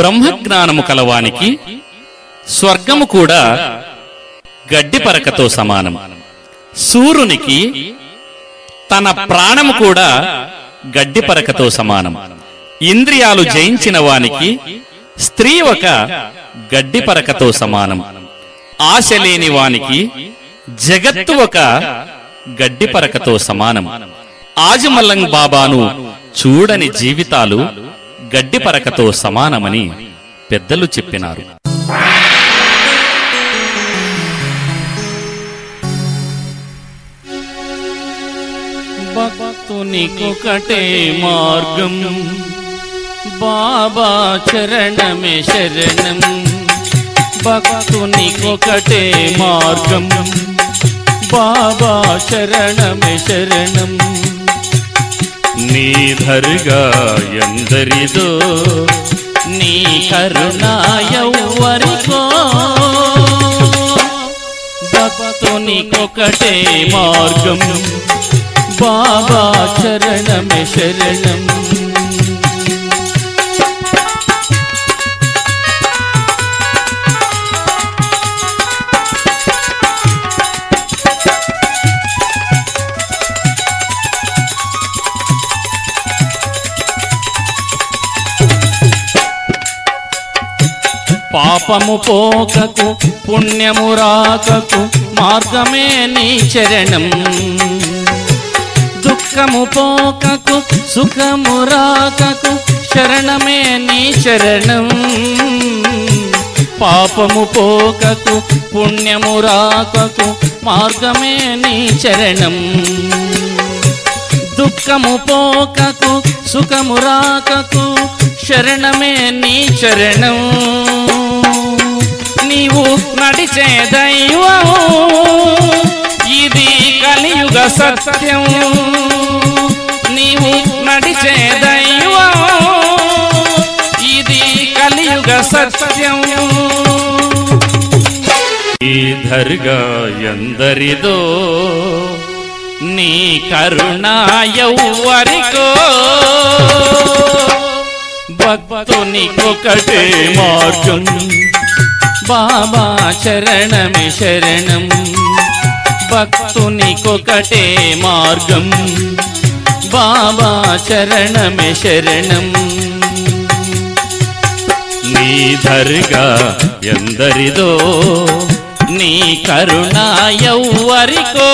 బ్రహ్మజ్ఞానము కలవానికి స్వర్గము కూడా గడ్డి పరకతో సమానం సూర్యునికి తన ప్రాణము కూడా గడ్డి పరకతో సమానం ఇంద్రియాలు జయించిన వానికి స్త్రీ ఒక గడ్డి పరకతో సమానం ఆశ లేని వానికి జగత్తు ఒక గడ్డి పరకతో సమానం ఆజమల్లంగ్ బాబాను చూడని జీవితాలు గడ్డి పరకతో సమానమని పెద్దలు చెప్పినారు భక్తునికొకటే మార్గం బాబా చరణమే శరణం భక్తునికొకటే మార్గం బాబా శరణమే శరణం నీ ధరుగా ఎందరిదో నీ కరుణ ఎవ్వరికో భక్తునికొకటే మార్గం బాబా చరణమే శరణం పాపము పోకకు పుణ్యము రాకకు మార్గమే నీ చరణం దుఃఖము పోకకు సుఖము రాకకు శరణమే నీ చరణం పాపము పోకకు పుణ్యము రాకకు మార్గమే నీ చరణం దుఃఖము పోకకు సుఖము రాకకు శరణమే నీ చరణం నీవు నడిచే దైవం ఇది కలియుగ సత్యం నీవు నడిచే దైవం ఇది కలియుగ సత్యం ఈ దర్గా ఎందరిదో నీ కరుణ ఎవ్వరికో భక్తునికొకటే మార్గం బాబా చరణమి శరణం భక్తునికొకటే మార్గం బాబా చరణమి శరణం నీ దర్గా ఎందరిదో నీ కరుణ ఎవ్వరికో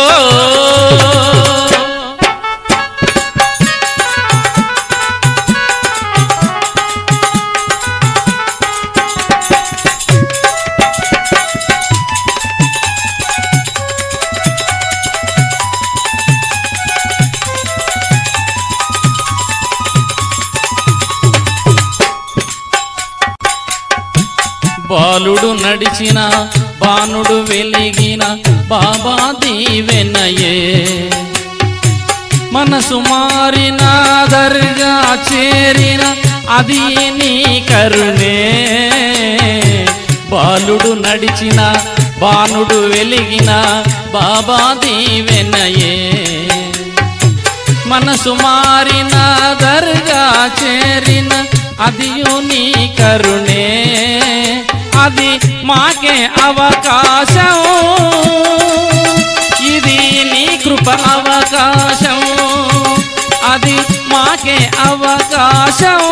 బాలుడు నడిచిన బాణుడు వెలిగిన బాబా దీవెనయే మనసు మారిన దర్గా చేరిన అది నీ కరుణే బాలుడు నడిచిన బాణుడు వెలిగిన బాబా దీవెనయే మనసు మారిన దర్గా చేరిన అదియు నీ కరుణే అది మాకే అవకాశం ఇది నీ కృప అవకాశం అది మాకే అవకాశం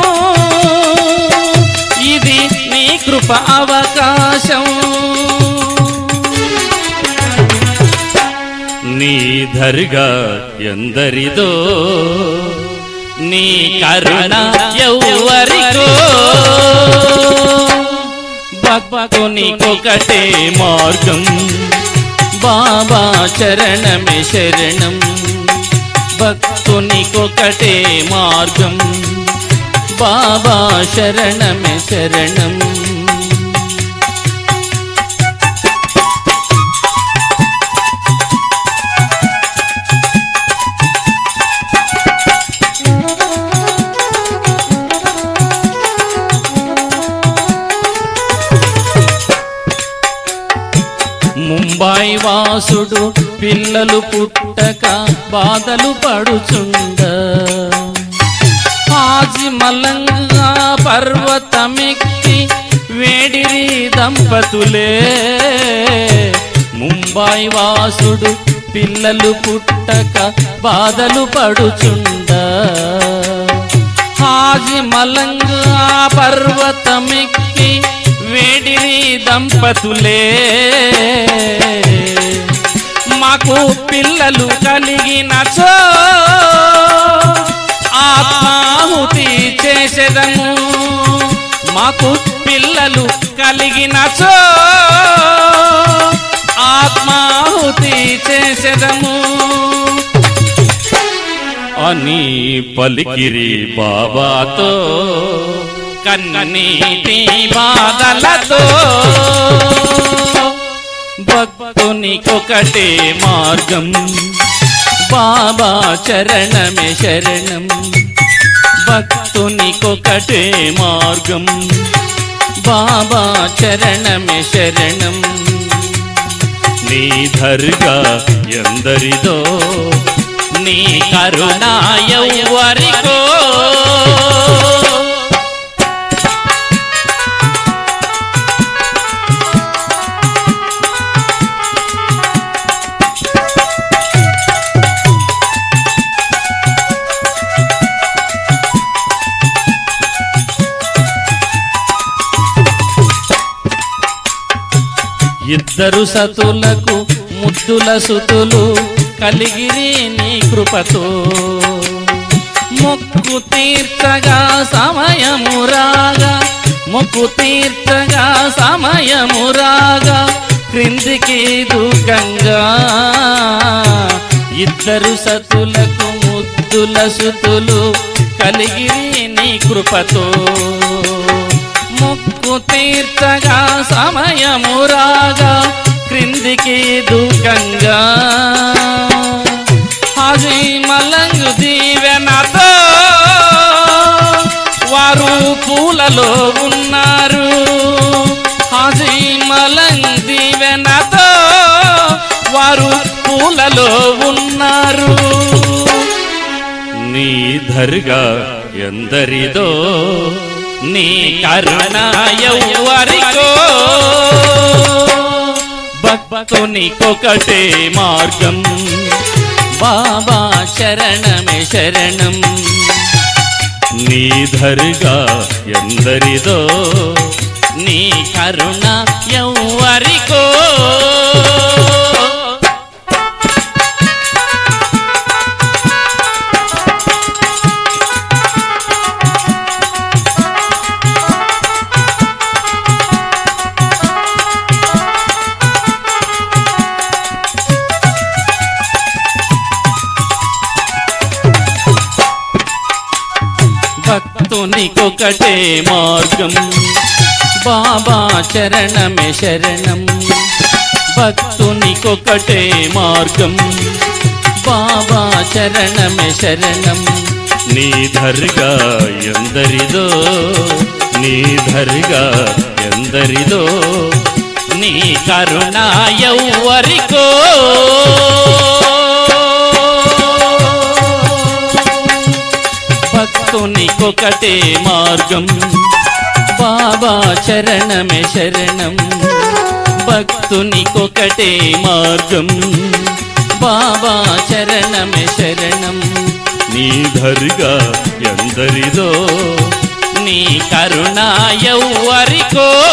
ఇది నీ కృప అవకాశం నీ దర్గా ఎందరిదో నీ కరుణ ఎవ్వరికో భక్తునికొకటే మార్గం బాబా చరణమే శరణం భక్తునికొకటే మార్గం బాబా శరణమే శరణం ముంబాయి వాసుడు పిల్లలు పుట్టక బాధలు పడుచుండ ఆ హాజి మలంగా పర్వతమెక్కి వేడిరి దంపతులే ముంబాయి వాసుడు పిల్లలు పుట్టక బాధలు పడుచుండ హాజి మలంగా పర్వతమెక్కి వేడిరి దంపతులే మాకు పిల్లలు కలిగినచో ఆత్మాహుతి చేసేదము మాకు పిల్లలు కలిగినచో ఆత్మాహుతి చేసేదము అని పలికిరి బాబాతో కన్నీటి బాధలతో భక్తునికొకటే మార్గం బాబా చరణమే శరణం భక్తునికొకటే మార్గం బాబా చరణమే శరణం నీ దర్గా ఎందరిదో నీ కరుణ ఎవ్వరికో ఇద్దరు సతులకు ముద్దుల సుతులు కలిగిరి నీ కృపతో మొక్కు తీర్చగా సమయమురాగా మొక్కు తీర్చగా సమయమురాగా క్రిందికి దూకంగా ఇద్దరు సతులకు ముద్దుల సుతులు కలిగిరి నీ కృపతో మొక్కు తీర్చగా సమయమురాగా క్రిందికి దూకంగా హాజీ మలంగు దీవెనతో వారు పూలలో ఉన్నారు హాజీ మలంగ్ దీవెనతో వారు పూలలో ఉన్నారు నీ దర్గా ఎందరిదో నీ కరుణ ఎవ్వరికో భక్తునికొకటే మార్గం బాబా శరణమే శరణం నీ దర్గా ఎందరిదో నీ కరుణ ఎవ్వరికో భక్తునికొకటే మార్గం బాబా చరణమే శరణం భక్తునికొకటే మార్గం బాబా చరణమే శరణం నీ దర్గా ఎందరిదో నీ దర్గా ఎందరిదో నీ కరుణ ఎవ్వరికో భక్తునికొకటే మార్గం బాబా చరణమే శరణం భక్తునికొకటే మార్గం బాబా చరణమే శరణం నీ దర్గా ఎందరిదో నీ కరుణ ఎవ్వరికో